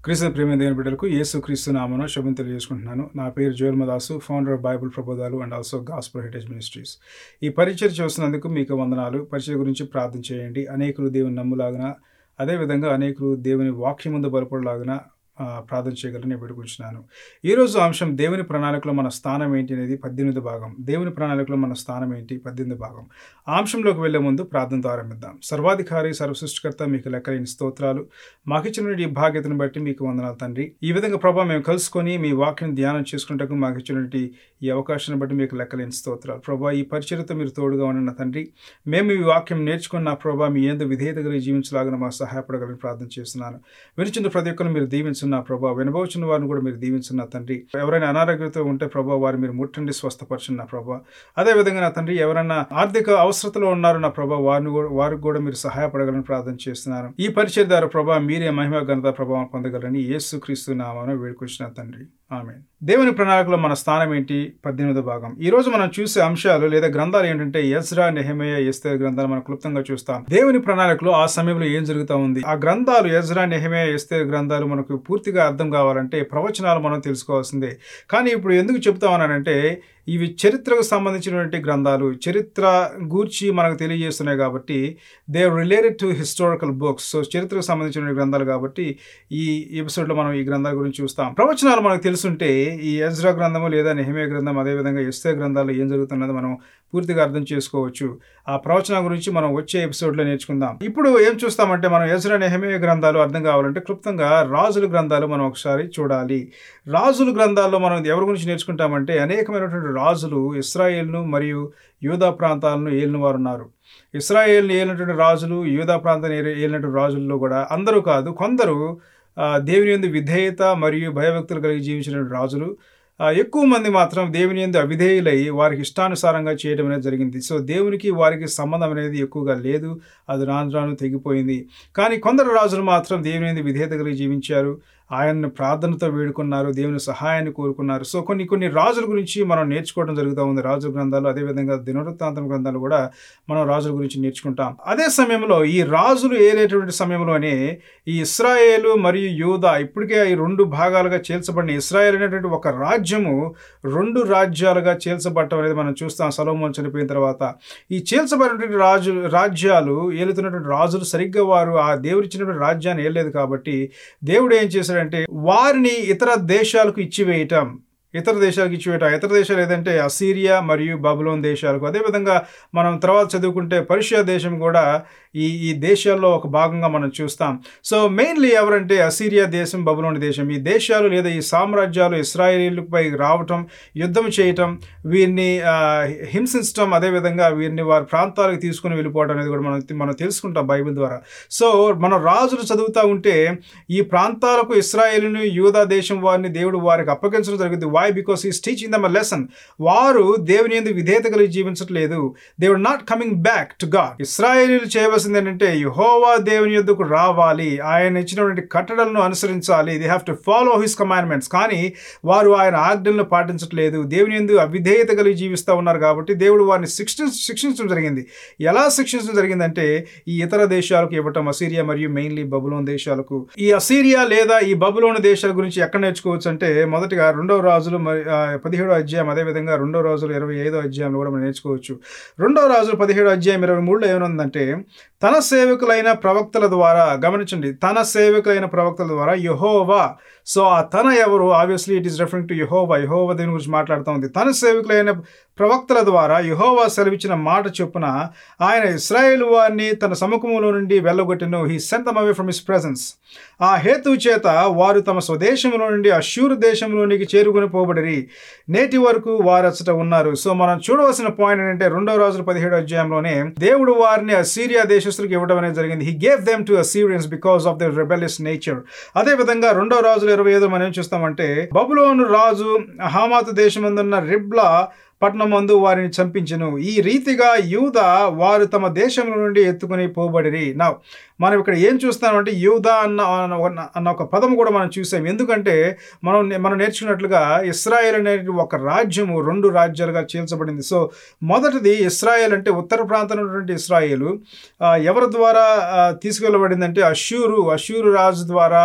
క్రీస్తు ప్రేమ దేని బిడ్డలకు యేసు క్రీస్తు నామను శుభం తెలియజేసుకుంటున్నాను నా పేరు Joel Madasu founder of Bible ప్రబోధాలు and also gospel heritage ministries ఈ పరిచయం చూసినందుకు మీకు వందనాలు పరిచయ గురించి ప్రార్థన చేయండి అనేకులు దేవుని నమ్ములాగిన అదేవిధంగా అనేకులు దేవుని వాక్యం ముందు బలపడలాగిన ఆ, ప్రార్థన చేయగలని నేను వేడుకుంటున్నాను ఈరోజు అంశం దేవుని ప్రణాళికలో మన స్థానం ఏంటి అనేది పద్దెనిమిది భాగం దేవుని ప్రణాళికలో మన స్థానం ఏంటి పద్దెనిమిది భాగం ఆ అంశంలోకి వెళ్లే ముందు ప్రార్థనతో ఆరంభిద్దాం సర్వాధికారి సర్వసృష్టికర్త మీకు లెక్కలేని స్తోత్రాలు మాకిచ్చిన ఈ భాగ్యతను బట్టి మీకు వందనాలు తండ్రి ఈ విధంగా ప్రభావ మేము కలుసుకొని మీ వాక్యం ధ్యానం చేసుకున్నట్టుకు మాకు ఇచ్చినటువంటి ఈ అవకాశాన్ని బట్టి మీకు లెక్కలేని స్తోత్రాలు ప్రభా ఈ పరిచయతో మీరు తోడుగా ఉన్న తండ్రి మేము ఈ వాక్యం నేర్చుకున్న ప్రభా మీ ఏందు విధేయత కలిగి జీవించలాగిన మాకు సహాయపడగలని ప్రార్థన చేస్తున్నాను వినిచిన ప్రతి ఒక్కరు మీరు దీవించున్న ప్రభా వినబోచున్న వారిని కూడా మీరు దీవించున్న తండ్రి ఎవరైనా అనారోగ్యంతో ఉంటే ప్రభా వారు మీరు ముట్టండి స్వస్థపరచున్న ప్రభా అదేవిధంగా నా తండ్రి ఎవరైనా ఆర్థిక అవసరతలో ఉన్నారు నా ప్రభా వారిని కూడా వారికి కూడా మీరు సహాయపడగలని ప్రార్థన చేస్తున్నాను ఈ పరిచయ ద్వారా ప్రభా మీరే మహిమ ఘనత ప్రభావం పొందగలని యేసు క్రీస్తు నామాను వేడుకొచ్చిన తండ్రి ఆమె దేవుని ప్రణాళికలో మన స్థానం ఏంటి పద్దెనిమిదో భాగం ఈ రోజు మనం చూసే అంశాలు లేదా గ్రంథాలు ఏంటంటే ఎజ్రా నెహమయ ఎస్తే గ్రంథాలు మనం క్లుప్తంగా చూస్తాం దేవుని ప్రణాళికలో ఆ సమయంలో ఏం జరుగుతూ ఉంది ఆ గ్రంథాలు ఎజ్రా నెహమయ ఎస్తే గ్రంథాలు మనకు పూర్తిగా అర్థం కావాలంటే ప్రవచనాలు మనం తెలుసుకోవాల్సిందే కానీ ఇప్పుడు ఎందుకు చెప్తామన్నానంటే ఇవి చరిత్రకు సంబంధించినటువంటి గ్రంథాలు చరిత్ర గూర్చి మనకు తెలియజేస్తున్నాయి కాబట్టి they related to historical books so చరిత్రకు సంబంధించిన గ్రంథాలు కాబట్టి ఈ ఎపిసోడ్లో మనం ఈ గ్రంథాల గురించి చూస్తాం ప్రవచనాలు మనకు తెలుసుంటే ఈ ఎజ్రా గ్రంథము లేదా నెహమే గ్రంథం అదేవిధంగా ఎస్తే గ్రంథాలు ఏం జరుగుతున్నది మనం పూర్తిగా అర్థం చేసుకోవచ్చు ఆ ప్రవచనం గురించి మనం వచ్చే ఎపిసోడ్లో నేర్చుకుందాం ఇప్పుడు ఏం చూస్తామంటే మనం ఎజ్రా నెహమే గ్రంథాలు అర్థం కావాలంటే క్లుప్తంగా రాజుల గ్రంథాలు మనం ఒకసారి చూడాలి రాజుల గ్రంథాల్లో మనం ఎవరి గురించి నేర్చుకుంటామంటే అనేకమైనటువంటి రాజులు ఇస్రాయేల్ను మరియు యూదా ప్రాంతాలను ఏలిన వారు ఉన్నారు ఇస్రాయేల్ని ఏలినటువంటి రాజులు యూదా ప్రాంతాన్ని ఏలి- ఏలినటువంటి రాజుల్లో కూడా అందరూ కాదు కొందరు ఆ, దేవుని యందు విధేయత మరియు భయభక్తులు కలిగి జీవించినటువంటి రాజులు ఆ, ఎక్కువ మంది మాత్రం దేవుని యందు అవిధేయులై వారికి ఇష్టానుసారంగా చేయడం అనేది జరిగింది సో దేవునికి వారికి సంబంధం అనేది ఎక్కువగా లేదు అది రాను రాను తెగిపోయింది కానీ కొందరు రాజులు మాత్రం దేవుని యందు విధేయత కలిగి జీవించారు ఆయన్ని ప్రార్థనతో వేడుకున్నారు దేవుని సహాయాన్ని కోరుకున్నారు సో కొన్ని కొన్ని రాజుల గురించి మనం నేర్చుకోవడం జరుగుతూ ఉంది రాజుల గ్రంథాలు అదేవిధంగా దినవృత్తాంతం గ్రంథాలు కూడా మనం రాజుల గురించి నేర్చుకుంటాం అదే సమయంలో ఈ రాజులు ఏలేటువంటి సమయంలోనే ఈ ఇస్రాయేలు మరియు యూదా ఇప్పటికే ఈ రెండు భాగాలుగా చేల్చబడిన ఇస్రాయేల్ అనేటువంటి ఒక రాజ్యము రెండు రాజ్యాలుగా చేల్చబడటం అనేది మనం చూస్తాం సలోమోన్ చనిపోయిన తర్వాత ఈ చేల్చబడినటువంటి రాజు రాజ్యాలు ఏలుతున్నటువంటి రాజులు సరిగ్గా వారు ఆ దేవుడిచ్చినటువంటి రాజ్యాన్ని ఏలేదు కాబట్టి దేవుడు ఏం చేశాడంటే వారిని ఇతర దేశాలకు ఇచ్చివేయటం ఇతర దేశాలకు ఇచ్చివేయటం ఇతర దేశాలు ఏదంటే అసీరియా మరియు బబులోన్ దేశాలకు అదేవిధంగా మనం తర్వాత చదువుకుంటే పర్షియా దేశం కూడా ఈ ఈ దేశాల్లో ఒక భాగంగా మనం చూస్తాం సో మెయిన్లీ ఎవరంటే అసీరియా దేశం బబులోని దేశం ఈ దేశాలు లేదా ఈ సామ్రాజ్యాలు ఇస్రాయేలీలపై రావటం యుద్ధం చేయటం వీరిని ఆ, హింసించటం అదేవిధంగా వీరిని వారి ప్రాంతాలకు తీసుకుని వెళ్ళిపోవడం అనేది కూడా మనం మనం తెలుసుకుంటాం బైబిల్ ద్వారా సో మన రాజులు చదువుతూ ఉంటే ఈ ప్రాంతాలకు ఇస్రాయేలును యూదా దేశం వారిని దేవుడు వారికి అప్పగించడం జరుగుతుంది why because is teaching them lesson వారు దేవుని ఎందు విధేయత కలిగి జీవించట్లేదు దేవుడు not coming back to God ఇస్రాయేలీలు చేయవలసింది ఏంటంటే యహోవా దేవుని యొద్దకు రావాలి ఆయన ఇచ్చినటువంటి కట్టడలను అనుసరించాలి they have to follow his commandments కానీ వారు ఆయన ఆజ్ఞలను పాటించట్లేదు దేవుని ఎందు అవిధేయత కలిగి జీవిస్తూ ఉన్నారు కాబట్టి దేవుడు వారిని శిక్ష శిక్షించడం జరిగింది ఎలా శిక్షించడం జరిగిందంటే ఈ ఇతర దేశాలకు ఇవ్వటం అసీరియా మరియు మెయిన్లీ బబులోన్ దేశాలకు ఈ అసీరియా లేదా ఈ బబులోని దేశాల గురించి ఎక్కడ నేర్చుకోవచ్చు అంటే మొదటిగా రెండవ రాజులు మరి ఆ, పదిహేడో అధ్యాయం అదేవిధంగా రెండో రాజులు ఇరవై ఐదో అధ్యాయంలో కూడా మనం నేర్చుకోవచ్చు రెండో రాజులు పదిహేడో అధ్యాయం ఇరవై మూడులో ఏమనుందంటే తన సేవకులైన ప్రవక్తల ద్వారా గమనించండి తన సేవకులైన ప్రవక్తల ద్వారా యహోవా సో ఆ తన ఎవరు obviously it is referring to యహోవా యహోవా దీని గురించి మాట్లాడుతూ ఉంది తన సేవకులైన ప్రవక్తల ద్వారా యహోవా సెలవిచ్చిన మాట చొప్పున ఆయన ఇస్రాయేల్ వారిని తన సముఖములో నుండి వెళ్ళగొట్టిను he sent them away from his presence ఆ హేతువు చేత వారు తమ స్వదేశంలో నుండి అశూరు దేశంలోనికి చేరుకుని పోబడిరి నేటి వరకు వారు అచ్చట ఉన్నారు సో మనం చూడవలసిన పాయింట్ ఏంటంటే రెండో రోజుల పదిహేడు అధ్యాయంలోనే దేవుడు వారిని అసీరియా దేశస్తులకు ఇవ్వడం అనేది జరిగింది he gave them to Assyrians because of the rebellious nature అదే విధంగా రెండో రాజులు ఇరవై ఐదు మనం ఏం చూస్తామంటే బబులోను రాజు హమాతు దేశమందున్న రిబ్లా పట్టణమందు వారిని చంపించెను ఈ రీతిగా యూద వారు తమ దేశం నుండి ఎత్తుకుని పోబడిరి నా మనం ఇక్కడ ఏం చూస్తామంటే యూద అన్న అన్న- అన్న ఒక పదం కూడా మనం చూసాం ఎందుకంటే మనం మనం నేర్చుకున్నట్లుగా ఇస్రాయేల్ అనేది ఒక రాజ్యము రెండు రాజ్యాలుగా చీల్చబడింది సో మొదటిది ఇస్రాయేల్ అంటే ఉత్తర ప్రాంతంలో ఉన్నటువంటి ఇస్రాయేలు ఆ, ఎవరి ద్వారా ఆ, తీసుకెళ్ళబడిందంటే అషూరు అషూరు రాజు ద్వారా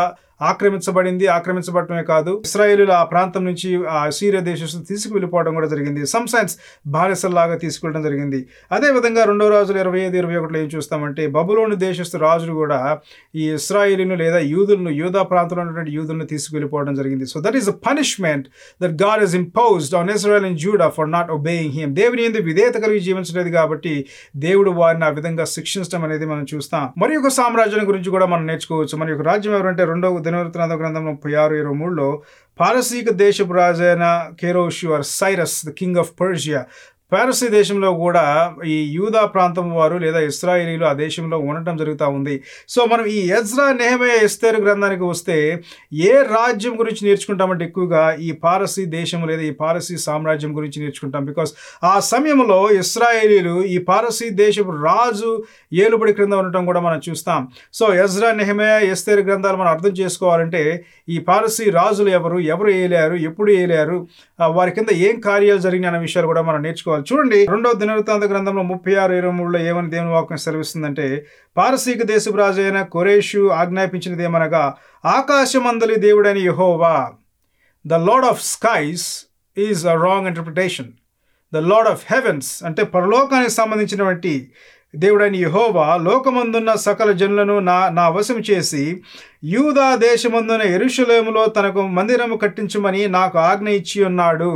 ఆక్రమించబడింది ఆక్రమించబడటమే కాదు ఇస్రాయేలులు ఆ ప్రాంతం నుంచి ఆ సీరియా దేశస్తులు తీసుకువెళ్ళిపోవడం కూడా జరిగింది సమ్ సైన్స్ బానిసల్లాగా తీసుకెళ్ళడం జరిగింది అదేవిధంగా రెండో రాజులు ఇరవై ఐదు ఇరవై ఒకటిలో ఏం చూస్తామంటే బబులోని దేశస్థు రాజులు కూడా ఈ ఇస్రాయేలీను లేదా యూదులను యూదా ప్రాంతంలో ఉన్నటువంటి యూదులను తీసుకువెళ్ళిపోవడం జరిగింది so that is a punishment that God is imposed on Israel and Judah for not obeying him దేవుని ఎందుకు విధేయత కలిగి జీవించలేదు కాబట్టి దేవుడు వారిని ఆ విధంగా శిక్షించడం అనేది మనం చూస్తాం మరి ఒక సామ్రాజ్యం గురించి కూడా మనం నేర్చుకోవచ్చు మరి ఒక రాజ్యం ఎవరంటే రెండవ దినవృత్తాంత గ్రంథం ముప్పై ఆరు ఇరవై మూడులో పారసీక దేశపు రాజైన కేరోషు or Cyrus the king of Persia పారసీ దేశంలో కూడా ఈ యూదా ప్రాంతం వారు లేదా ఇస్రాయేలీలు ఆ దేశంలో ఉండటం జరుగుతూ ఉంది సో మనం ఈ ఎజ్రా నెహమే ఎస్తేరు గ్రంథానికి వస్తే ఏ రాజ్యం గురించి నేర్చుకుంటామంటే ఎక్కువగా ఈ పారసీ దేశం లేదా ఈ పారసీ సామ్రాజ్యం గురించి నేర్చుకుంటాం బికాస్ ఆ సమయంలో ఇస్రాయేలీలు ఈ పారసీ దేశపు రాజు ఏలుబడి క్రింద ఉండటం కూడా మనం చూస్తాం సో ఎజ్రా నెహమే ఎస్తేరు గ్రంథాలు మనం అర్థం చేసుకోవాలంటే ఈ పారసీ రాజులు ఎవరు ఎవరు ఏలారు ఎప్పుడు ఏలారు వారి కింద ఏం కార్యాలు జరిగినాయి అనే విషయాలు కూడా మనం నేర్చుకోవాలి చూడండి రెండవ దినవృత్తాంత గ్రంథంలో ముప్పై ఆరు ఇరవై మూడులో ఏమని దేవుని వాక్యం సెలవిస్తుందంటే పారసీక దేశపు రాజు అయిన కొరేషు ఆజ్ఞాపించినది ఏమనగా ఆకాశమందలి దేవుడైన యహోవా the Lord of skies is a wrong interpretation the Lord of heavens అంటే పరలోకానికి సంబంధించినటువంటి దేవుడైన యహోవా లోకమందున్న సకల జనులను నా నా వశం చేసి యూదా దేశమందున ఎరుషులేములో తనకు మందిరము కట్టించమని నాకు ఆజ్ఞ ఇచ్చి ఉన్నాడు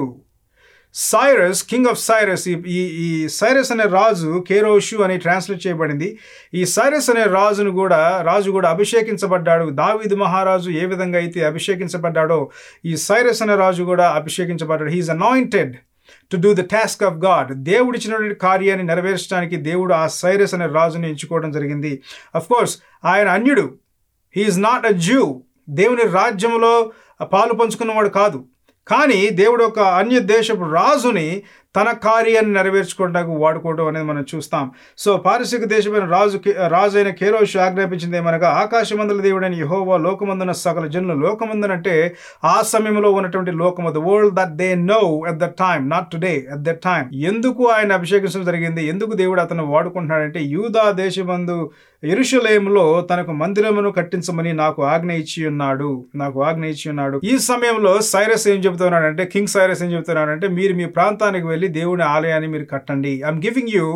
సైరస్ కింగ్ ఆఫ్ సైరస్ ఈ ఈ సైరస్ అనే రాజు కేరోషు అని ట్రాన్స్లేట్ చేయబడింది ఈ సైరస్ అనే రాజును కూడా రాజు కూడా అభిషేకించబడ్డాడు దావీదు మహారాజు ఏ విధంగా అయితే అభిషేకించబడ్డాడో ఈ సైరస్ అనే రాజు కూడా అభిషేకించబడ్డాడు he's anointed to do the task of God దేవుడు ఇచ్చినటువంటి కార్యాన్ని నెరవేర్చడానికి దేవుడు ఆ సైరస్ అనే రాజుని ఎంచుకోవడం జరిగింది అఫ్ కోర్స్ ఆయన అన్యుడు హీఈస్ నాట్ అ జ్యూ దేవుని రాజ్యంలో పాలు పంచుకున్నవాడు కాదు కానీ దేవుడు ఒక అన్య దేశపు రాజుని తన కార్యాన్ని నెరవేర్చుకోవడానికి వాడుకోవడం అనేది మనం చూస్తాం సో పారిశిక దేశమైన రాజు రాజు అయిన కేరోషు ఆజ్ఞాపించింది ఏమనగా ఆకాశమందుల దేవుడైన యహోవా లోకమందున సకల జనులు లోకమందునంటే ఆ సమయంలో ఉన్నటువంటి లోకము the world that they know at the time not today at the time ఎందుకు ఆయన అభిషేకించడం జరిగింది ఎందుకు దేవుడు అతను వాడుకుంటున్నాడంటే యూదా దేశమందు ఎరుషలేములో తనకు మందిరమును కట్టించమని నాకు ఆజ్ఞ ఇచ్చి ఉన్నాడు నాకు ఆజ్ఞ ఇచ్చి ఉన్నాడు ఈ సమయంలో సైరస్ ఏం చెబుతున్నాడంటే కింగ్ సైరస్ ఏం చెబుతున్నాడంటే మీరు మీ ప్రాంతానికి వెళ్ళి దేవుని ఆలయాన్ని మీరు కట్టండి I'm giving you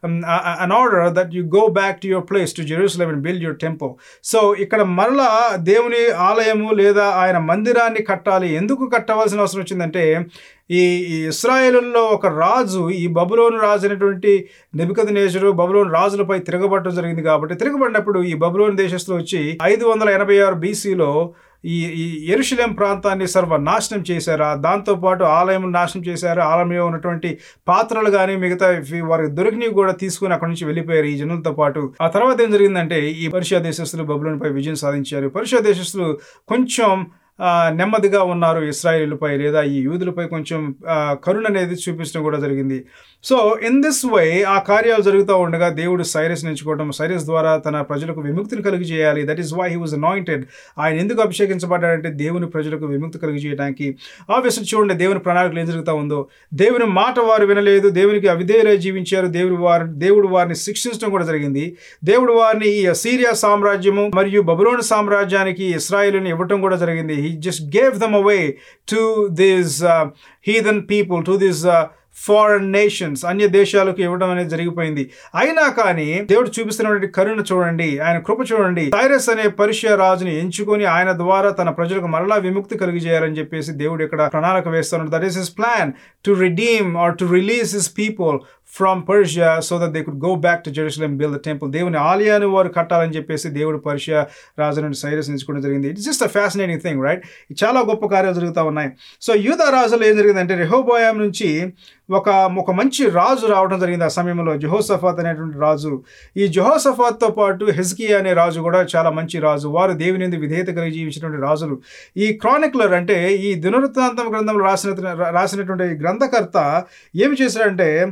an order that you go back to your place to Jerusalem and build your temple so ఇక్కడ మరలా దేవుని ఆలయము లేదా ఆయన మందిరాన్ని కట్టాలి ఎందుకు కట్టవలసిన అవసరం వచ్చిందంటే ఈ ఇస్రాయేలుల్లో ఒక రాజు ఈ బబులోను రాజు అయినటువంటి నెబికద నేజరు బబులోను రాజులపై తిరగబడటం జరిగింది కాబట్టి తిరగబడినప్పుడు ఈ బబులోని దేశస్తులు వచ్చి ఐదు వందల ఎనభై ఆరు బీసీలో ఈ ఈ ఎరుషులేం ప్రాంతాన్ని సర్వ నాశనం చేశారు దాంతోపాటు ఆలయం నాశనం చేశారు ఆలయంలో ఉన్నటువంటి పాత్రలు కానీ మిగతా వారికి దొరికినవి కూడా తీసుకుని అక్కడి నుంచి వెళ్ళిపోయారు ఈ జనులతో పాటు ఆ తర్వాత ఏం జరిగిందంటే ఈ పర్షియా దేశస్తులు బబులోనిపై విజయం సాధించారు పర్షియా దేశస్తులు కొంచెం నెమ్మదిగా ఉన్నారు ఇస్రాయేలుపై లేదా ఈ యూదులపై కొంచెం కరుణ అనేది చూపించడం కూడా జరిగింది సో ఇన్ దిస్ వే ఆ కార్యాలు జరుగుతూ ఉండగా దేవుడు సైరస్ ఎంచుకోవడం సైరస్ ద్వారా తన ప్రజలకు విముక్తిని కలిగి చేయాలి that is why he was anointed ఆయన ఎందుకు అభిషేకించబడ్డాడంటే దేవుని ప్రజలకు విముక్తి కలిగి చేయడానికి ఆబ్వియస్లీ చూడండి దేవుని ప్రణాళికలు ఏం జరుగుతూ ఉందో దేవుని మాట వారు వినలేదు దేవునికి అవిధేయులై జీవించారు దేవుడు వారి దేవుడు వారిని శిక్షించడం కూడా జరిగింది దేవుడు వారిని ఈ అసీరియా సామ్రాజ్యము మరియు బబులోని సామ్రాజ్యానికి ఇస్రాయిల్ని ఇవ్వటం కూడా జరిగింది he just gave them away to these uh, heathen people, to these uh, foreign nations అన్య దేశాలకు ఇవ్వడం అనేది జరిగిపోయింది అయినా కానీ దేవుడు చూపిస్తున్నటువంటి కరుణ చూడండి ఆయన కృప చూడండి సైరస్ అనే పర్షియా రాజుని ఎంచుకొని ఆయన ద్వారా తన ప్రజలకు మరలా విముక్తి కలిగి చేయాలని చెప్పేసి దేవుడు ఇక్కడ ప్రణాళిక వేస్తున్నాడు that is his plan to redeem or to release his people from Persia so that they could go back to Jerusalem build the temple దేవుని ఆలయాన్ని వారు కట్టాలని చెప్పేసి దేవుడు పర్షియా రాజు నుండి సైరస్ ఎంచుకోవడం జరిగింది it's just a fascinating thing right చాలా గొప్ప కార్యాలు జరుగుతూ ఉన్నాయి సో యూదా రాజులు ఏం జరిగిందంటే రెహోబోయాం నుంచి ఒక ఒక మంచి రాజు రావడం జరిగింది ఆ సమయంలో జహోసఫాత్ అనేటువంటి రాజు ఈ జహోసఫాత్తో పాటు హెజ్కియా అనే రాజు కూడా చాలా మంచి రాజు వారు దేవుని ఎందుకు విధేయత కలిగి జీవించినటువంటి రాజులు ఈ క్రానిక్లర్ అంటే ఈ దినవృత్తాంతం గ్రంథంలో రాసిన రాసినటువంటి గ్రంథకర్త ఏమి చేశాడంటే జహోసఫాత్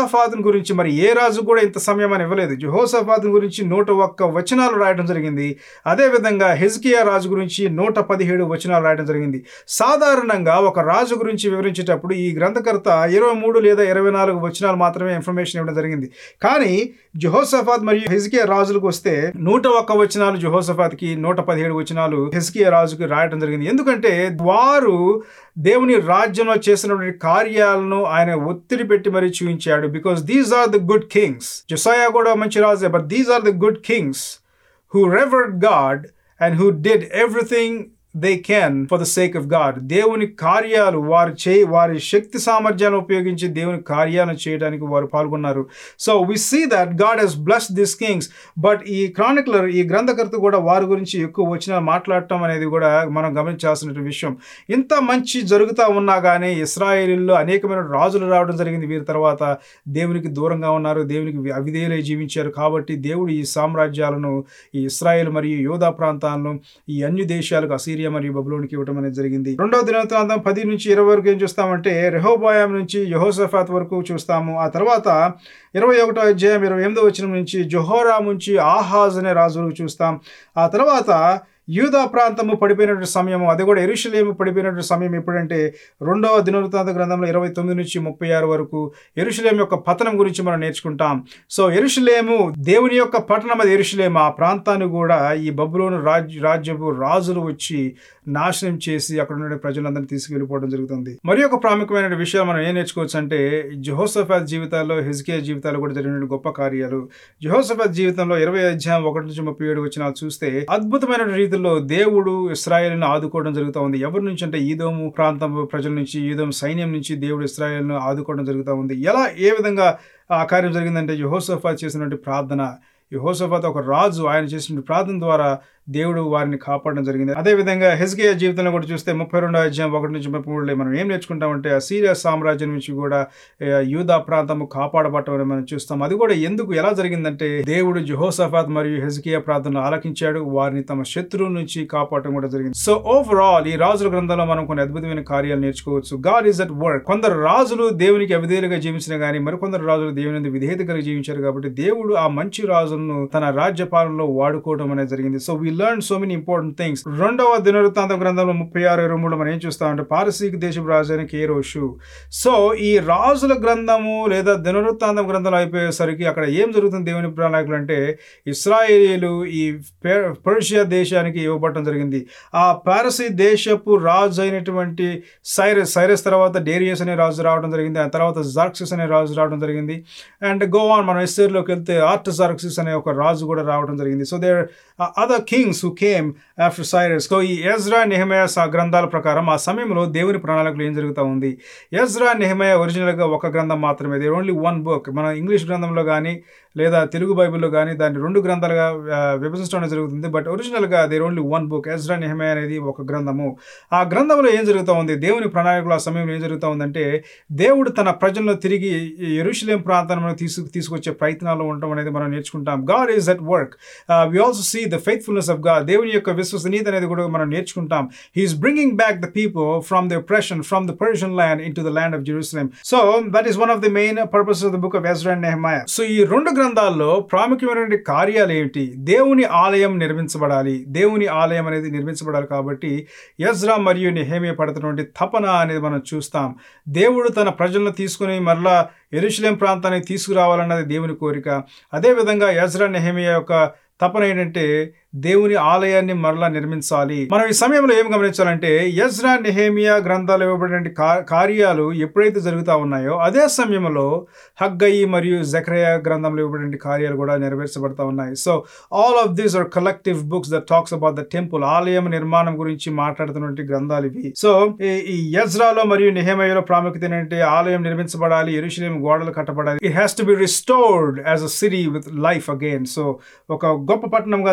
జహోసాఫాద్ గురించి మరి ఏ రాజు కూడా ఇంత సమయం అని ఇవ్వలేదు జహోసాఫాద్ గురించి నూట ఒక్క వచనాలు రాయడం జరిగింది అదేవిధంగా హెజ్కియా రాజు గురించి నూట పదిహేడు వచనాలు రాయడం జరిగింది సాధారణంగా ఒక రాజు గురించి వివరించేటప్పుడు ఈ గ్రంథకర్త ఇరవై మూడు లేదా ఇరవై నాలుగు వచనాలు మాత్రమే ఇన్ఫర్మేషన్ ఇవ్వడం జరిగింది కానీ జహోసఫాద్ మరియు హెజ్కియా రాజులకు వస్తే నూట ఒక్క వచనాలు జహోసఫాద్కి నూట పదిహేడు వచనాలు హెజ్కియా రాజుకి రాయడం జరిగింది ఎందుకంటే వారు దేవుని రాజ్యంలో చేసినటువంటి కార్యాలను ఆయన ఒత్తిడి పెట్టి మరీ చూపించాడు because these are the good kings Josiah కూడా మంచి రాజే but these are the good kings who revered God and who did everything they can for the sake of God. దేవుని కార్యాలు వారు చే వారి శక్తి సామర్థ్యాలను ఉపయోగించి దేవుని కార్యాలను చేయడానికి వారు పాల్గొన్నారు so we see that God has bless this kings but ఈ క్రానిక్లర్ ఈ గ్రంథకర్త కూడా వారి గురించి ఎక్కువ వచ్చిన మాట్లాడటం అనేది కూడా మనం గమనించాల్సిన విషయం ఇంత మంచి జరుగుతూ ఉన్నా కానీ ఇస్రాయేలీల్లో అనేకమైన రాజులు రావడం జరిగింది వీరి తర్వాత దేవునికి దూరంగా ఉన్నారు దేవునికి అవిధేయులై జీవించారు కాబట్టి దేవుడు ఈ సామ్రాజ్యాలను ఈ ఇస్రాయేల్ మరియు యోధా ప్రాంతాలను ఈ అన్ని దేశాలకు అసీరియా మరియు బబులోనికి ఇవ్వడం అనేది జరిగింది రెండవ దినవృత్తాంతం పది నుంచి ఇరవై వరకు ఏం చూస్తామంటే రెహోబాయాం నుంచి యహోసఫాత్ వరకు చూస్తాము ఆ తర్వాత ఇరవై ఒకటో అధ్యాయం ఇరవై ఎనిమిదో వచ్చిన నుంచి జొహోరా నుంచి ఆహాజ్ అనే రాజు వరకు చూస్తాం ఆ తర్వాత యూదా ప్రాంతము పడిపోయినటువంటి సమయం అది కూడా ఎరుషలేము పడిపోయినటువంటి సమయం ఎప్పుడంటే రెండవ దినవృత్తాంత గ్రంథంలో ఇరవై తొమ్మిది నుంచి ముప్పై ఆరు వరకు ఎరుషలేం యొక్క పతనం గురించి మనం నేర్చుకుంటాం సో ఎరుషలేము దేవుని యొక్క పట్టణం అది ఎరుషలేము ఆ ప్రాంతాన్ని కూడా ఈ బబులోను రాజ్య రాజ్యపు రాజులు వచ్చి నాశనం చేసి అక్కడ ఉన్న ప్రజలందరినీ తీసుకెళ్ళిపోవడం జరుగుతుంది మరి ఒక ప్రాముఖ్యమైన విషయం మనం ఏం నేర్చుకోవచ్చు అంటే జహోసఫాద్ జీవితాల్లో హిజ్కియా జీవితాలు కూడా జరిగిన గొప్ప కార్యాలు జహోసఫాద్ జీవితంలో ఇరవై అధ్యాయం ఒకటి నుంచి ముప్పై ఏడు వచ్చిన చూస్తే అద్భుతమైన రీతిలో దేవుడు ఇస్రాయేల్ను ఆదుకోవడం జరుగుతూ ఉంది ఎవరి నుంచి అంటే ఈదోము ప్రాంతం ప్రజల నుంచి ఈదోము సైన్యం నుంచి దేవుడు ఇస్రాయేల్ను ఆదుకోవడం జరుగుతూ ఉంది ఎలా ఏ విధంగా ఆ కార్యం జరిగిందంటే యహోసఫాద్ చేసినటువంటి ప్రార్థన యహోసఫాత్ ఒక రాజు ఆయన చేసిన ప్రార్థన ద్వారా దేవుడు వారిని కాపాడడం జరిగింది అదేవిధంగా హెజ్కియా జీవితంలో కూడా చూస్తే ముప్పై రెండో అధ్యాయం ఒకటి నుంచి ముప్పై మూడులో మనం ఏం నేర్చుకుంటామంటే ఆ సీరియా సామ్రాజ్యం నుంచి కూడా యూదా ప్రాంతము కాపాడబట్టమని మనం చూస్తాం అది కూడా ఎందుకు ఎలా జరిగిందంటే దేవుడు జహోసఫాత్ మరియు హెజ్కియా ప్రార్థనలు ఆలకించాడు వారిని తమ శత్రువు నుంచి కాపాడటం కూడా జరిగింది సో ఓవరాల్ ఈ రాజుల గ్రంథంలో మనం కొన్ని అద్భుతమైన కార్యాలు నేర్చుకోవచ్చు గాడ్ ఈజ్ అట్ వర్క్ కొందరు రాజులు దేవునికి అవిధేయులుగా జీవించిన కానీ మరికొందరు రాజులు దేవుని విధేయత కలిగి జీవించారు కాబట్టి దేవుడు ఆ మంచి రాజులను తన రాజ్యపాలనలో వాడుకోవడం అనేది జరిగింది so we learn so many important things రెండవ దినవృత్తాంత గ్రంథంలో ముప్పై ఆరు ఇరవై మూడు మనం ఏం చూస్తామంటే పారసీక దేశపు రాజు అయిన కేరోషు సో ఈ రాజుల గ్రంథము లేదా దినవృత్తాంతం గ్రంథం అయిపోయేసరికి అక్కడ ఏం జరుగుతుంది దేవుని ప్రణాళికలు అంటే ఇస్రాయేలీలు ఈ పర్షియా దేశానికి ఇవ్వబడటం జరిగింది ఆ పారసీ దేశపు రాజు అయినటువంటి సైరస్ సైరస్ తర్వాత డేరియస్ అనే రాజు రావడం జరిగింది ఆ తర్వాత జార్క్సిస్ అనే రాజు రావడం జరిగింది అండ్ గోవాన్ మనం ఎస్సేర్లోకి వెళ్తే ఆర్ట్ జార్క్సిస్ అనే ఒక రాజు కూడా రావడం జరిగింది so there other kings who came after Cyrus so ఈ ఎజ్రా నెహమయాస్ ఆ గ్రంథాల ప్రకారం ఆ సమయంలో దేవుని ప్రణాళికలు ఏం జరుగుతూ ఉంది ఎజ్రా నెహమయ ఒరిజినల్గా ఒక గ్రంథం మాత్రమే దేర్ ఓన్లీ వన్ బుక్ మన ఇంగ్లీష్ గ్రంథంలో కానీ లేదా తెలుగు బైబిల్లో కానీ దాన్ని రెండు గ్రంథాలుగా విభజించడం జరుగుతుంది బట్ ఒరిజినల్గా there only one book Ezra Nehemiah అనేది ఒక గ్రంథము ఆ గ్రంథంలో ఏం జరుగుతూ ఉంది దేవుని ప్రణాళికలు ఆ సమయంలో ఏం జరుగుతూ ఉందంటే దేవుడు తన ప్రజలను తిరిగి ఎరుషులేం ప్రాంతంలో తీసుకు తీసుకొచ్చే ప్రయత్నాలు ఉండటం అనేది మనం నేర్చుకుంటాం God is at work we also see the faithfulness of God దేవుని యొక్క విశ్వసనీయత అనేది కూడా మనం నేర్చుకుంటాం he's bringing back the people from the oppression from the Persian land into the land of Jerusalem so that is one of the main purpose of the book of Ezra and Nehemiah so ఈ రెండు గ్రంథాల్లో ప్రాముఖ్యమైనటువంటి కార్యాలు ఏమిటి దేవుని ఆలయం నిర్మించబడాలి దేవుని ఆలయం అనేది నిర్మించబడాలి కాబట్టి ఎజ్రా మరియు నెహేమియా పడుతున్నటువంటి తపన అనేది మనం చూస్తాం దేవుడు తన ప్రజలను తీసుకుని మరలా ఎరుషలేం ప్రాంతానికి తీసుకురావాలన్నది దేవుని కోరిక అదేవిధంగా ఎజ్రా నెహేమియా యొక్క తపన ఏంటంటే దేవుని ఆలయాన్ని మరలా నిర్మించాలి మనం ఈ సమయంలో ఏం గమనించాలంటే యజ్రా నెహేమియా గ్రంథాలు ఇవ్వబడిన కార్యాలు ఎప్పుడైతే జరుగుతూ ఉన్నాయో అదే సమయంలో హగ్గయి మరియు జక్రయ గ్రంథంలో ఇవ్వబడిన కార్యాలు కూడా నెరవేర్చబడతా ఉన్నాయి so all of these are collective books that talks about the temple ఆలయం నిర్మాణం గురించి మాట్లాడుతున్నటువంటి గ్రంథాలు ఇవి సో ఈ యజ్రాలో మరియు నెహేమయలో ప్రాముఖ్యత ఏంటంటే ఆలయం నిర్మించబడాలి ఎరుషలేం గోడలు కట్టబడాలి it has to be restored as a city with life again so ఒక గొప్ప పట్టణంగా అది నిర్మించబడాలి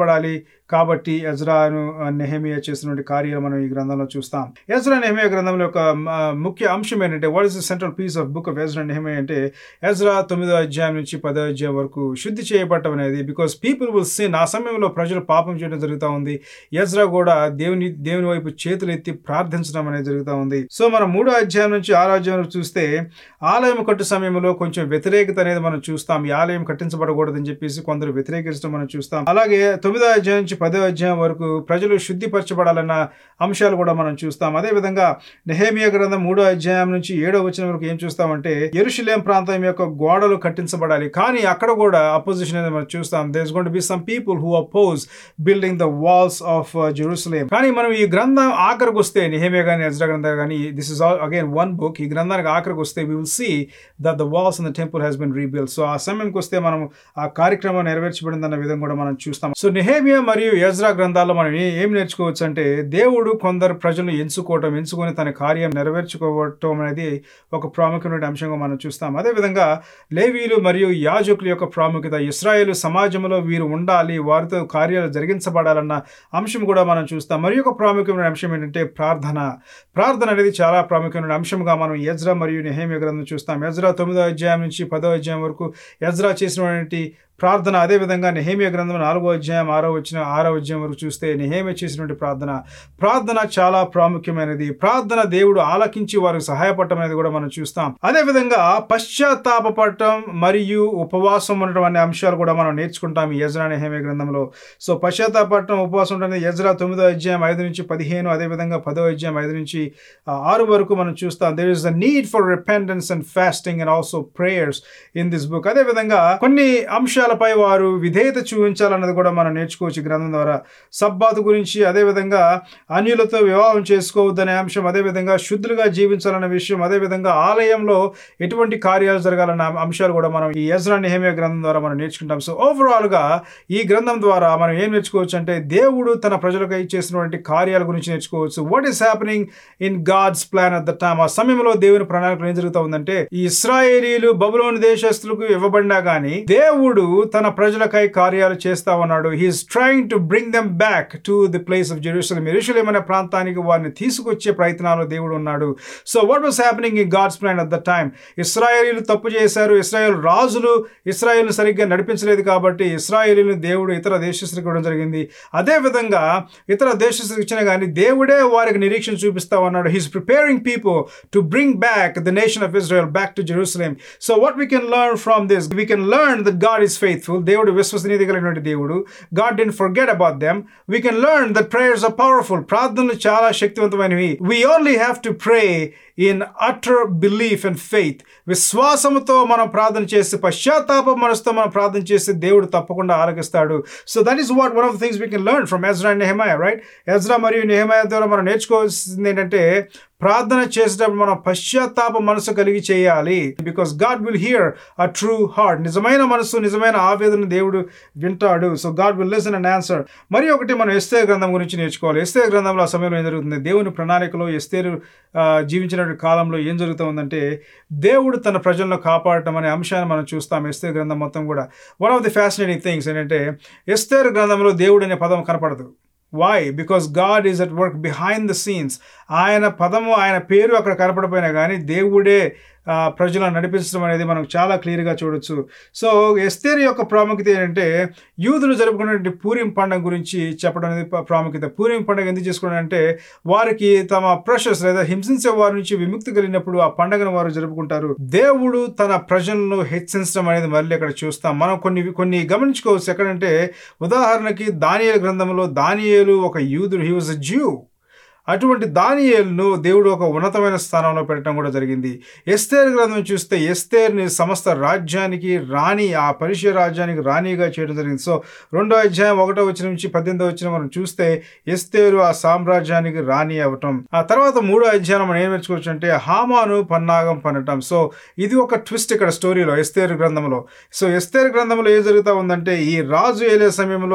కట్టించబడాలి కాబట్టి ఎజ్రాను నెహమియా చేసినటువంటి కార్యాలు మనం ఈ గ్రంథంలో చూస్తాం ఎజ్రా నెహమియా గ్రంథంలో ఒక ఆ, ముఖ్య అంశం ఏంటంటే what is the central piece of book of Ezra Nehemiah అంటే ఎజ్రా తొమ్మిదో అధ్యాయం నుంచి పదో అధ్యాయం వరకు శుద్ధి చేయబడటం అనేది బికాస్ పీపుల్ విల్ సిన్ ఆ సమయంలో ప్రజలు పాపం చేయడం జరుగుతూ ఉంది ఎజ్రా కూడా దేవుని దేవుని వైపు చేతులు ఎత్తి ప్రార్థించడం అనేది జరుగుతూ ఉంది సో మనం మూడో అధ్యాయం నుంచి ఆరో అధ్యాయం వరకు చూస్తే ఆలయం కట్టు సమయంలో కొంచెం వ్యతిరేకత అనేది మనం చూస్తాం ఈ ఆలయం కట్టించబడకూడదని చెప్పేసి కొందరు వ్యతిరేకించడం మనం చూస్తాం అలాగే తొమ్మిదో అధ్యాయం నుంచి పదో అధ్యాయం వరకు ప్రజలు శుద్ధిపరచబడాలన్న అంశాలు కూడా మనం చూస్తాం అదే విధంగా నెహేమియా గ్రంథం మూడో అధ్యాయం నుంచి ఏడో వచ్చిన వరకు ఏం చూస్తామంటే ఎరుషులేం ప్రాంతం యొక్క గోడలు కట్టించబడాలి కానీ అక్కడ కూడా అపోజిషన్ అనేది మనం చూస్తాం there's gonna be some people who oppose building the walls of Jerusalem కానీ మనం ఈ గ్రంథం ఆఖరికి వస్తే నిహేమియా కానీ ఎజ్రా గ్రంథం కానీ this is all again one book ఈ గ్రంథానికి ఆఖరికి వస్తే we will see that the walls in the temple has been rebuild so ఆ సమయంకి వస్తే మనం ఆ కార్యక్రమం నెరవేర్చబడిందన్న విధం కూడా మనం చూస్తాం సో నెహేమియా మరియు ఎజ్రా గ్రంథాల్లో మనం ఏ- ఏం నేర్చుకోవచ్చు అంటే దేవుడు కొందరు ప్రజలను ఎంచుకోవటం ఎంచుకొని తన కార్యం నెరవేర్చుకోవటం అనేది ఒక ప్రాముఖ్యమైన అంశంగా మనం చూస్తాం అదేవిధంగా లేవీలు మరియు యాజకుల యొక్క ప్రాముఖ్యత ఇస్రాయేల్ సమాజంలో వీరు ఉండాలి వారితో కార్యాలు జరిగించబడాలన్న అంశం కూడా మనం చూస్తాం మరి ఒక ప్రాముఖ్యమైన అంశం ఏంటంటే ప్రార్థన ప్రార్థన అనేది చాలా ప్రాముఖ్యమైన అంశంగా మనం ఎజ్రా మరియు నెహేమియా గ్రంథం చూస్తాం ఎజ్రా తొమ్మిదో అధ్యాయం నుంచి పదో అధ్యాయం వరకు ఎజ్రా చేసినటువంటి ప్రార్థన అదేవిధంగా నెహేమియా గ్రంథం నాలుగో అధ్యాయం ఆరో వచ్చిన ఆరో అధ్యాయం వరకు చూస్తే నెహేమియా చేసినటువంటి ప్రార్థన ప్రార్థన చాలా ప్రాముఖ్యమైనది ప్రార్థన దేవుడు ఆలకించి వారికి సహాయపడటం అనేది కూడా మనం చూస్తాం అదేవిధంగా పశ్చాత్తాపడటం మరియు ఉపవాసం ఉండటం అనే అంశాలు కూడా మనం నేర్చుకుంటాం ఈ యజ్రా నెహేమియా గ్రంథంలో సో పశ్చాత్తాపడటం ఉపవాసం ఉండడం యజ్రా తొమ్మిదో అధ్యాయం ఐదు నుంచి పదిహేను అదేవిధంగా పదో అధ్యాయం ఐదు నుంచి ఆ, ఆరు వరకు మనం చూస్తాం there is the need for repentance and fasting and also prayers in this book అదేవిధంగా కొన్ని అంశాలపై వారు విధేయత చూపించాలన్నది కూడా మనం నేర్చుకోవచ్చు ఈ గ్రంథం ద్వారా సబ్బాతు గురించి అదేవిధంగా అన్యులతో వివాహం చేసుకోవద్దనే అంశం అదేవిధంగా శుద్ధులుగా జీవించాలన్న విషయం అదేవిధంగా ఆలయంలో ఎటువంటి కార్యాలు జరగాలన్న అంశాలు కూడా మనం ఈ యజ్రా నెహమియా గ్రంథం ద్వారా మనం నేర్చుకుంటాం సో ఓవరాల్ గా ఈ గ్రంథం ద్వారా మనం ఏం నేర్చుకోవచ్చు అంటే దేవుడు తన ప్రజలకై చేసినటువంటి కార్యాల గురించి నేర్చుకోవచ్చు what is happening in God's plan at the time ఆ సమయంలో దేవుని ప్రణాళికలు ఏం జరుగుతూ ఉందంటే ఈ ఇస్రాయేలీలు బబులోని దేశస్తులకు ఇవ్వబడినా గానీ దేవుడు తన ప్రజలకై కార్యాలు చేస్తా ఉన్నాడు he's trying to bring them back to the place of Jerusalem ఎరుషలేం అనే ప్రాంతానికి వారిని తీసుకొచ్చే ప్రయత్నాలు దేవుడు ఉన్నాడు so what was happening in God's plan at the time ఇస్రాయేలీలు తప్పు చేశారు ఇస్రాయేల్ రాజులు ఇస్రాయేల్ సరిగ్గా నడిపించలేదు కాబట్టి ఇస్రాయేలీలు దేవుడు ఇతర దేశస్తులకు ఇవ్వడం జరిగింది అదే విధంగా ఇతర దేశస్తులకు ఇచ్చిన కానీ దేవుడే వారికి నిరీక్షణ చూపిస్తా ఉన్నాడు he's preparing people to bring back the nation of Israel back to Jerusalem so what we can learn from this we can learn that God is faithful దేవుడు విశ్వసనీయత కలిగినటువంటి దేవుడు God didn't forget about them we can learn that prayers are powerful ప్రార్థనలు చాలా శక్తివంతమైనవి we only have to pray in utter belief and faith విశ్వాసముతో మనం ప్రార్థన చేస్తే పశ్చాత్తాప మనసుతో మనం ప్రార్థన చేస్తే దేవుడు తప్పకుండా ఆలకిస్తాడు so that is what one of the things we can learn from Ezra and Nehemiah right Ezra మరియు నెహమాయ ద్వారా మనం నేర్చుకోవాల్సింది ఏంటంటే ప్రార్థన చేసేటప్పుడు మనం పశ్చాత్తాప మనసు కలిగి చేయాలి because God will hear a true heart నిజమైన మనసు నిజమైన ఆవేదన దేవుడు వింటాడు so God will listen and answer మరి ఒకటి మనం ఎస్తే గ్రంథం గురించి నేర్చుకోవాలి ఎస్తే గ్రంథంలో ఆ సమయంలో ఏం జరుగుతుంది దేవుని ప్రణాళికలో ఎస్తేరు ఆ, జీవించినటువంటి కాలంలో ఏం జరుగుతుందంటే దేవుడు తన ప్రజలను కాపాడటం అనే అంశాన్ని మనం చూస్తాం ఎస్తే గ్రంథం మొత్తం కూడా one of the fascinating things ఏంటంటే ఎస్తేరు గ్రంథంలో దేవుడు అనే పదం కనపడదు why because God is at work behind the scenes ఆయన పదము ఆయన పేరు అక్కడ కనపడపోయినా కానీ దేవుడే ఆ, ప్రజలను నడిపించడం అనేది మనం చాలా క్లియర్గా చూడొచ్చు సో ఎస్తేరు యొక్క ప్రాముఖ్యత ఏంటంటే యూదులు జరుపుకునే పూరిం పండుగ గురించి చెప్పడం అనేది ప్ర- ప్రాముఖ్యత పూరిం పండుగ ఎందుకు చేసుకోవడం అంటే వారికి తమ ప్రషస్ లేదా హింసించే వారి నుంచి విముక్తి కలిగినప్పుడు ఆ పండుగను వారు జరుపుకుంటారు దేవుడు తన ప్రజలను హెచ్చరించడం అనేది మళ్ళీ అక్కడ చూస్తాం మనం కొన్ని కొన్ని గమనించుకోవచ్చు ఎక్కడంటే ఉదాహరణకి దానియేలు గ్రంథంలో దానియేలు ఒక యూదుడు హీ వాజ్ అ జ్యూ అటువంటి దానియేలును దేవుడు ఒక ఉన్నతమైన స్థానంలో పెట్టడం కూడా జరిగింది ఎస్తేర్ గ్రంథం చూస్తే ఎస్తేర్ని సమస్త రాజ్యానికి రాణి ఆ పరిచయ రాజ్యానికి రాణిగా చేయడం జరిగింది సో రెండో అధ్యాయం ఒకటో వచ్చిన నుంచి పద్దెనిమిదో వచ్చిన మనం చూస్తే ఎస్తేరు ఆ సామ్రాజ్యానికి రాణి అవ్వటం ఆ తర్వాత మూడో అధ్యాయం మనం ఏం నేర్చుకోవచ్చు అంటే హామాను పన్నాగం పనటం సో ఇది ఒక ట్విస్ట్ ఇక్కడ స్టోరీలో ఎస్తేరు గ్రంథంలో సో ఎస్తేరు గ్రంథంలో ఏం జరుగుతూ ఉందంటే ఈ రాజు ఏలే సమయంలో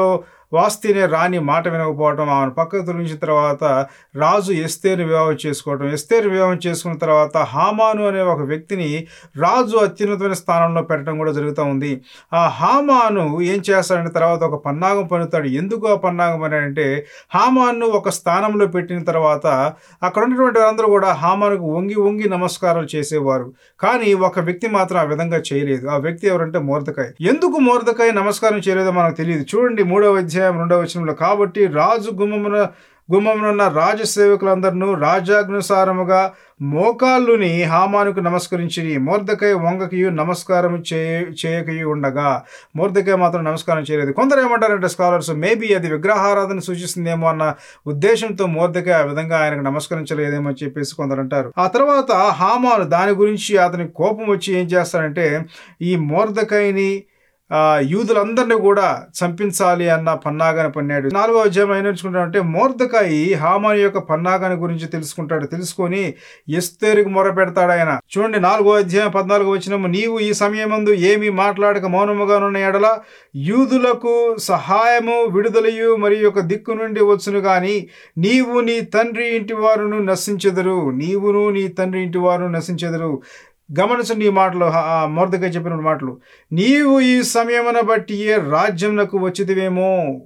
వాస్తి అనే రాణి మాట వినకపోవటం ఆమెను పక్కకు తొలగించిన తర్వాత రాజు ఎస్తేరు వివాహం చేసుకోవటం ఎస్తేరు వివాహం చేసుకున్న తర్వాత హామాను అనే ఒక వ్యక్తిని రాజు అత్యున్నతమైన స్థానంలో పెట్టడం కూడా జరుగుతూ ఉంది ఆ హామాను ఏం చేస్తాడంటే తర్వాత ఒక పన్నాగం పన్నుతాడు ఎందుకు ఆ పన్నాగం అని అంటే హామాను ఒక స్థానంలో పెట్టిన తర్వాత అక్కడ ఉన్నటువంటి వారందరూ కూడా హామానుకు వంగి వంగి నమస్కారాలు చేసేవారు కానీ ఒక వ్యక్తి మాత్రం ఆ విధంగా చేయలేదు ఆ వ్యక్తి ఎవరంటే మోర్దకాయ ఎందుకు మోర్దకాయ నమస్కారం చేయలేదో మనకు తెలియదు చూడండి మూడవ అధ్యాయం రెండవ వచనంలో కాబట్టి రాజు గుమ్మమున గుమ్మమునున్న రాజసేవకులందరినూ రాజాజ్ఞానుసారముగా మోకాళ్ళుని హామానుకు నమస్కరించి మోర్దకై వంగకియు నమస్కారం చేయ చేయకయు ఉండగా మోర్దకై మాత్రం నమస్కారం చేయలేదు కొందరు ఏమంటారంటే స్కాలర్స్ మేబీ అది విగ్రహారాధన సూచిస్తుందేమో అన్న ఉద్దేశంతో మోర్దకై ఆ విధంగా ఆయనకు నమస్కరించలేదేమో అని చెప్పేసి కొందరు అంటారు ఆ తర్వాత హామాను దాని గురించి అతనికి కోపం వచ్చి ఏం చేస్తాడంటే ఈ మోర్దకైని ఆ యూదులందరినీ కూడా చంపించాలి అన్న పన్నాగాన్ని పన్నాడు నాలుగో అధ్యాయం ఏం నేర్చుకుంటాడంటే మోర్దకాయి హామాను యొక్క పన్నాగాని గురించి తెలుసుకుంటాడు తెలుసుకొని ఎస్తేరుకు మొర పెడతాడు ఆయన చూడండి నాలుగో అధ్యాయం పద్నాలుగు వచ్చిన నీవు ఈ సమయమందు ఏమి మాట్లాడక మౌనముగానున్న ఎడల యూదులకు సహాయము విడుదలయు మరియు ఒక దిక్కు నుండి వచ్చును గాని నీవు నీ తండ్రి ఇంటి వారును నశించెదరు నీవును నీ తండ్రి ఇంటి వారును నశించెదరు గమనించండి ఈ మాటలు మొరదగా చెప్పిన మాటలు నీవు ఈ సమయమున బట్టి ఏ రాజ్యంనకు వచ్చిదివేమో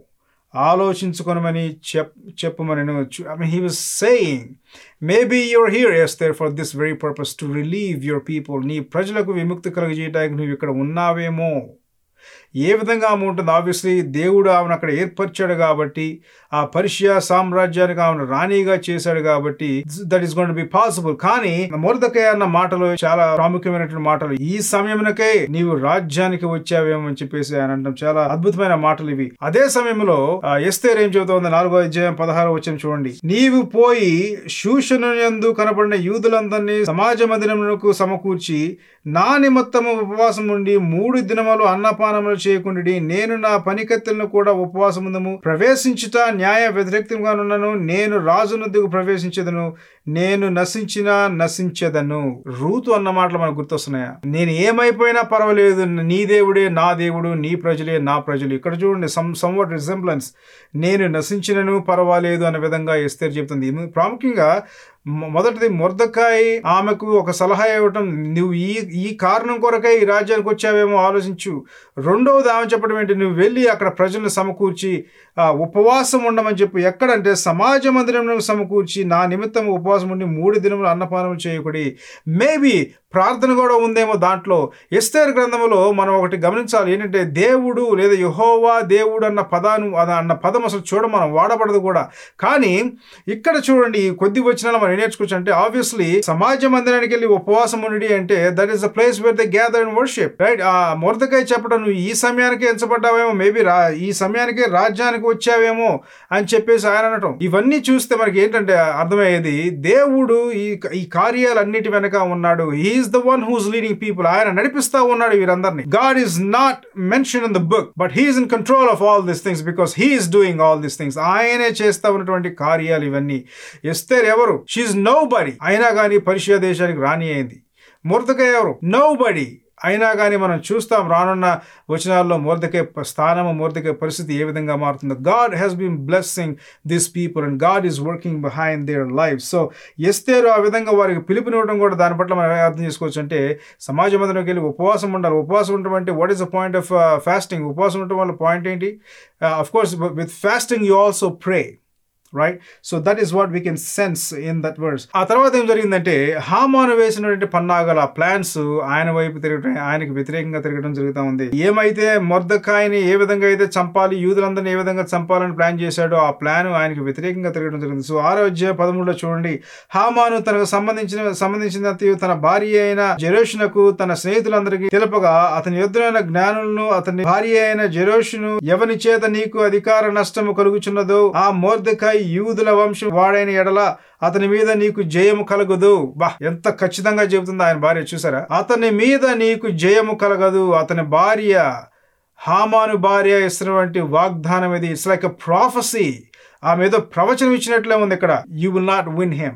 ఆలోచించుకొనమని చెప్ చెప్పమని I mean he was saying maybe your here is there for this very purpose to relieve your people నీ ప్రజలకు విముక్తి కలుగజేయడానికి నువ్వు ఇక్కడ ఉన్నావేమో ఏ విధంగా ఆమె ఉంటుంది ఆబ్వియస్లీ దేవుడు ఆమెను అక్కడ ఏర్పరిచాడు కాబట్టి ఆ పర్షియా సామ్రాజ్యానికి ఆమెను రాణిగా చేశాడు కాబట్టి that is gonna be possible కానీ మొరదకయ అన్న మాటలు చాలా ప్రాముఖ్యమైనటువంటి మాటలు ఈ సమయంలోకే నీవు రాజ్యానికి వచ్చావేమో అని చెప్పేసి ఆయన అంటాం చాలా అద్భుతమైన మాటలు ఇవి అదే సమయంలో ఎస్తేర్ ఏం చెబుతోంది నాలుగో అధ్యాయం పదహారు వచ్చిన చూడండి నీవు పోయి శూషణ యందు కనబడిన యూదులందరినీ సమాజ మందిరమునకు సమకూర్చి నా నిమిత్తము ఉపవాసం ఉండి మూడు దినములు అన్నపానములు చేయకుండి నేను నా పనికత్తెలను కూడా ఉపవాసముందము ప్రవేశించుట న్యాయ వ్యతిరేక్తంగానున్నాను నేను రాజునద్దుకు ప్రవేశించదను నేను నశించిన నశించదను రూతు అన్న మాటలు మనకు గుర్తొస్తున్నాయా నేను ఏమైపోయినా పర్వాలేదు నీ దేవుడే నా దేవుడు నీ ప్రజలే నా ప్రజలు ఇక్కడ చూడండి సమ్ సమ్వట్ రిజెంబ్లెన్స్ నేను నశించినను పర్వాలేదు అనే విధంగా ఎస్తేర్ చెప్తుంది ప్రాముఖ్యంగా మొదటిది మొర్దకాయ్ ఆమెకు ఒక సలహా ఇవ్వటం నువ్వు ఈ ఈ కారణం కొరకై ఈ రాజ్యానికి వచ్చావేమో ఆలోచించు రెండవది ఆమె చెప్పడం ఏంటి నువ్వు వెళ్ళి అక్కడ ప్రజలను సమకూర్చి ఉపవాసం ఉండమని చెప్పు ఎక్కడంటే సమాజ మందిరం సమకూర్చి నా నిమిత్తం ఉపవాసం ఉండి మూడు దినములు అన్నపానం చేయకుడి మేబీ ప్రార్థన కూడా ఉందేమో దాంట్లో ఎస్తేర్ గ్రంథంలో మనం ఒకటి గమనించాలి ఏంటంటే దేవుడు లేదా యహోవా దేవుడు అన్న పదాను అన్న పదం అసలు చూడ మనం వాడబడదు కూడా కానీ ఇక్కడ చూడండి కొద్ది వచ్చిన మనం నేర్చుకోవచ్చు అంటే ఆబ్వియస్లీ సమాజ మందిరానికి వెళ్ళి ఉపవాసం ఉండి అంటే that is the place where the gather and worship right ఆ మొరదకాయ చెప్పడం నువ్వు ఈ సమయానికి ఎంచబడ్డావేమో మేబీ రా ఈ సమయానికి రాజ్యానికి వచ్చావేమో అని చెప్పేసి ఆయన అనటం ఇవన్నీ చూస్తే మనకి ఏంటంటే అర్థమయ్యేది దేవుడు ఈ ఈ కార్యాలన్నిటి వెనక ఉన్నాడు he's the one who's leading people ఆయన నడిపిస్తా ఉన్నాడు వీరందరినీ God is not mention in the book but he's in control of all this things because he's doing all this things ఆయనే చేస్తా ఉన్నటువంటి కార్యాలు ఇవన్నీ ఎస్తేర్ ఎవరు షీఈ్ నో బడి అయినా కానీ పర్షియా దేశానికి రాని అయింది మురదకాయ ఎవరు నో బడి అయినా కానీ మనం చూస్తాం రానున్న వచనాల్లో మూర్ధకే స్థానము మూర్ధకే పరిస్థితి ఏ విధంగా మారుతుందో God has been blessing this people and God is working behind there life so Esther ఆ విధంగా వారికి పిలుపునివ్వడం కూడా దాని పట్ల మనం అర్థం చేసుకోవచ్చు అంటే సమాజ మందిరంకి వెళ్ళి ఉపవాసం ఉండాలి ఉపవాసం ఉండటం అంటే what is the point of fasting ఉపవాసం ఉండటం వల్ల పాయింట్ ఏంటి of course with fasting you also pray right so that is what we can sense in that words ఆ తర్వాత ఏం జరిగిందంటే హామాను వేసినటువంటి పన్నాగల ప్లాన్స్ ఆయన వైపు తిరగటం ఆయనకు వ్యతిరేకంగా తిరగడం జరుగుతూ ఉంది ఏమైతే మొర్దకాయని ఏ విధంగా అయితే చంపాలి యూదులందరినీ ఏ విధంగా చంపాలని ప్లాన్ చేశాడో ఆ ప్లాన్ ఆయనకు వ్యతిరేకంగా తిరగడం జరిగింది సో ఆరోగ్య పదమూడులో చూడండి హామాను తనకు సంబంధించిన సంబంధించిన తన భార్య అయిన జెరోషునకు తన స్నేహితులందరికీ తెలుపగా అతని యుద్ధమైన జ్ఞానులను అతని భార్య అయిన జెరోషును ఎవని చేత నీకు అధికార నష్టము కలుగుచున్నదో ఆ మోర్దకాయ యూదుల వంశం వాడైన ఎడల అతని మీద నీకు జయము కలగదు బా ఎంత ఖచ్చితంగా చెబుతుంది ఆయన భార్య చూసారా అతని మీద నీకు జయము కలగదు అతని భార్య హామాను భార్య ఇస్తున్నటువంటి వాగ్దానం ఇది ఇట్స్ లైక్ ఎ ప్రాఫసీ ఆమె ఏదో ప్రవచనం ఇచ్చినట్లే ఉంది ఇక్కడ you will not win him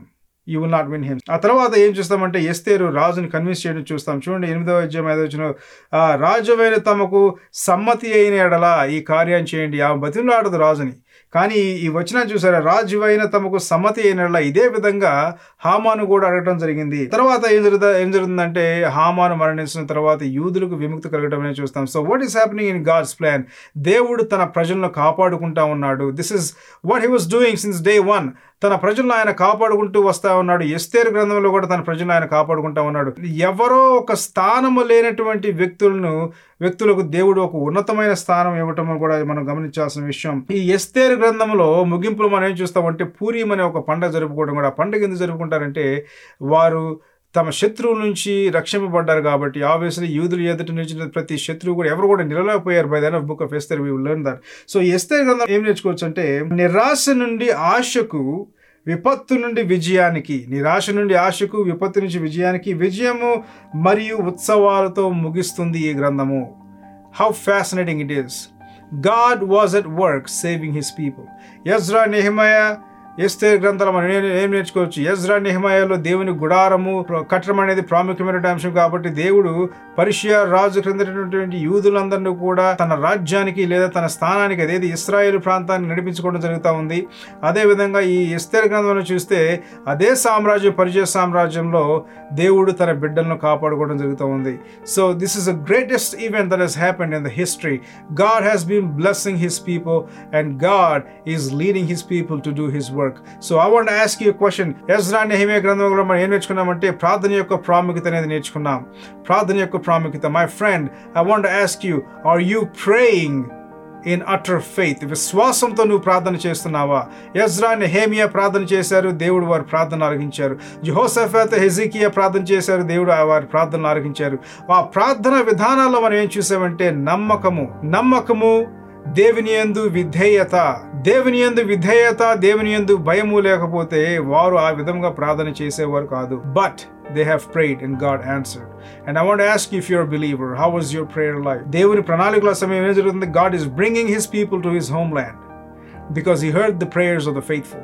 you will not win him ఆ తర్వాత ఏం చూస్తామంటే ఎస్తేరు రాజుని కన్విన్స్ చేయడం చూస్తాం చూడండి ఎనిమిదవ అధ్యాయం ఐదవ వచ్చిన రాజువైన తమకు సమ్మతి అయిన ఎడల ఈ కార్యం చేయండి ఆమె బతిలాడదు రాజుని కానీ ఈ వచనం చూసారా రాజువైన తమకు సమ్మతి అయిన ఎడల ఇదే విధంగా హామాను కూడా అడగడం జరిగింది తర్వాత ఏం జరుగుతా ఏం జరుగుతుందంటే హామాను మరణించిన తర్వాత యూదులకు విముక్తి కలగడం అనేది చూస్తాం so what is happening in God's plan దేవుడు తన ప్రజలను కాపాడుకుంటా ఉన్నాడు this is what he was doing since day one తన ప్రజలను ఆయన కాపాడుకుంటూ వస్తా ఉన్నాడు ఎస్తేరు గ్రంథంలో కూడా తన ప్రజలను ఆయన కాపాడుకుంటా ఉన్నాడు ఎవరో ఒక స్థానము లేనటువంటి వ్యక్తులను వ్యక్తులకు దేవుడు ఒక ఉన్నతమైన స్థానం ఇవ్వటం కూడా మనం గమనించాల్సిన విషయం ఈ ఎస్తేరు గ్రంథంలో ముగింపులో మనం ఏం చూస్తామంటే పూర్యం అనే ఒక పండుగ జరుపుకోవడం కూడా ఆ పండుగ ఎందుకు జరుపుకుంటారంటే వారు తమ శత్రువుల నుంచి రక్షింపబడ్డారు కాబట్టి ఆబ్వియస్లీ యూదులు ఎదుటి నుంచి ప్రతి శత్రువు కూడా ఎవరు కూడా నిలలేకపోయారు by then of book of Esther we learn that so Esther గ్రంథం ఏం నేర్చుకోవచ్చు అంటే నిరాశ నుండి ఆశకు విపత్తు నుండి విజయానికి నిరాశ నుండి ఆశకు విపత్తు నుంచి విజయానికి విజయము మరియు ఉత్సవాలతో ముగిస్తుంది ఈ గ్రంథము how fascinating it is God was at work saving his people Ezra Nehemiah Esther గ్రంథాలు మనం ఏ- ఏం నేర్చుకోవచ్చు ఎజ్రా నిహమయాలో దేవుని గుడారము ప్ర- కట్టడం అనేది ప్రాముఖ్యమైన అంశం కాబట్టి దేవుడు పరిషియా రాజు క్రిందటువంటి యూదులందరినీ కూడా తన రాజ్యానికి లేదా తన స్థానానికి అదేది ఇస్రాయేల్ ప్రాంతాన్ని నడిపించుకోవడం జరుగుతూ ఉంది అదేవిధంగా ఈ ఎస్తేర్ గ్రంథంలో చూస్తే అదే సామ్రాజ్యం పరిచయ సామ్రాజ్యంలో దేవుడు తన బిడ్డలను కాపాడుకోవడం జరుగుతూ ఉంది so this is the greatest event that has happened in the history God has been blessing his people and God is leading his people to do his work so I want ask you question Ezra Nehemiah గ్రంథంలో మనం ఏం నేర్చుకున్నామంటే ప్రార్థన యొక్క ప్రాముఖ్యత అనేది నేర్చుకున్నాం ప్రార్థన యొక్క ప్రాముఖ్యత my friend I want ask you are you praying in utter faith విశ్వాసంతో నువ్వు ప్రార్థన చేస్తున్నావా ఎజ్రా నెహేమియా ప్రార్థన చేశారు దేవుడు వారి ప్రార్థన ఆలకించారు జహోసఫాత్ హెజికియా ప్రార్థన చేశారు దేవుడు ఆ వారి ప్రార్థన ఆలకించారు ఆ ప్రార్థన విధానాల్లో మనం ఏం చూసామంటే నమ్మకము నమ్మకము దేవుని యందు విధేయత దేవుని యందు విధేయత దేవుని యందు భయము లేకపోతే వారు ఆ విధంగా ప్రార్థన చేసేవారు కాదు but they have prayed and God answered and I want ask if your believer how was your prayer life దేవుని ప్రణాళికల సమయం ఏం జరుగుతుంది God is bringing his people to his home land because he heard the prayers of the faithful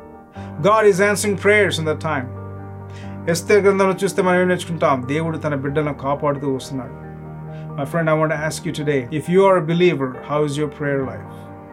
God is answering prayers in the time Esther గ్రంథంలో చూస్తే మనం ఏం నేర్చుకుంటాం దేవుడు తన బిడ్డలను కాపాడుతూ వస్తున్నాడు My friend, I want to ask you today if you are a believer, how is your prayer life?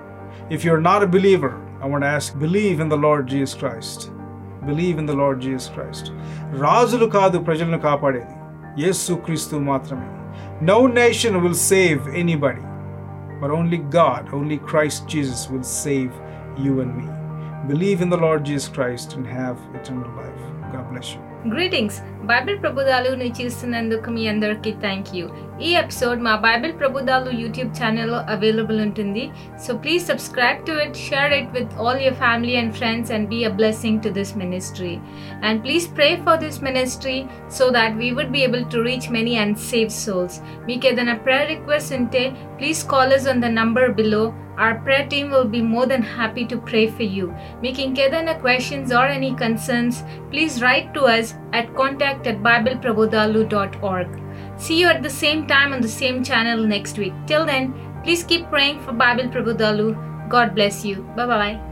If you're not a believer, I want to ask believe in the Lord Jesus Christ. Believe in the Lord Jesus Christ. రాజులు కాదు ప్రజలను కాపాడేది యేసు క్రీస్తు మాత్రమే no nation will save anybody but only God only Christ Jesus will save you and me believe in the Lord Jesus Christ and have eternal life God bless you greetings Bible ప్రబుదాలుని చూస్తున్నందుకు మీ అందరికీ thank you ఈ episode మా Bible Prabodhalu YouTube ఛానల్లో available ఉంటుంది so please subscribe to it share it with all your family and friends and be a blessing to this ministry and please pray for this ministry so that we would be able to reach many and save souls మీకు ఏదైనా prayer request ఉంటే please call us on the number below our prayer team will be more than happy to pray for you. మీకు ఇంకేదైనా questions or any concerns, please write to us at contact at bibleprabodhalu.org. See you at the same time on the same channel next week. Till then, please keep praying for Bible Prabodhalu. God bless you. Bye bye.